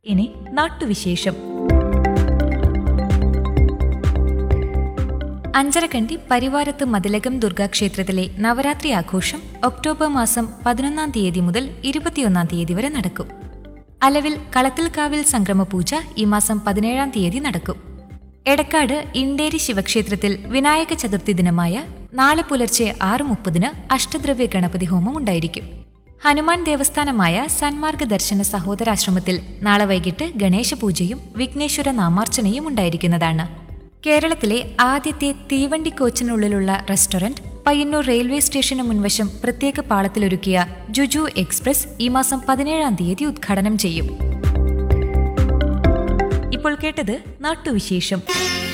ഇനി നാട്ടുവിശേഷം അഞ്ചരക്കണ്ടി പരിവാരത്ത് മതിലകം ദുർഗാക്ഷേത്രത്തിലെ നവരാത്രി ആഘോഷം ഒക്ടോബർ മാസം പതിനൊന്നാം തീയതി മുതൽ ഇരുപത്തിയൊന്നാം തീയതി വരെ നടക്കും അലവിൽ കളത്തിൽക്കാവിൽ സംക്രമപൂജ ഈ മാസം പതിനേഴാം തീയതി നടക്കും എടക്കാട് ഇണ്ടേരി ശിവക്ഷേത്രത്തിൽ വിനായക ചതുർത്ഥി ദിനമായ നാളെ പുലർച്ചെ ആറ് മുപ്പതിന് അഷ്ടദ്രവ്യ ഗണപതി ഹോമം ഉണ്ടായിരിക്കും ഹനുമാൻ ദേവസ്ഥാനമായ സന്മാർഗ ദർശന സഹോദരാശ്രമത്തിൽ നാളെ വൈകിട്ട് ഗണേശ പൂജയും വിഘ്നേശ്വര നാമാർച്ചനയും ഉണ്ടായിരിക്കുന്നതാണ് കേരളത്തിലെ ആദ്യത്തെ തീവണ്ടി കോച്ചിനുള്ളിലുള്ള റെസ്റ്റോറന്റ് പയ്യന്നൂർ റെയിൽവേ സ്റ്റേഷന് മുൻവശം പ്രത്യേക പാളത്തിലൊരുക്കിയ ജുജു എക്സ്പ്രസ് ഈ മാസം പതിനേഴാം തീയതി ഉദ്ഘാടനം ചെയ്യും ഇപ്പോൾ കേട്ടത് നാട്ടുവിശേഷം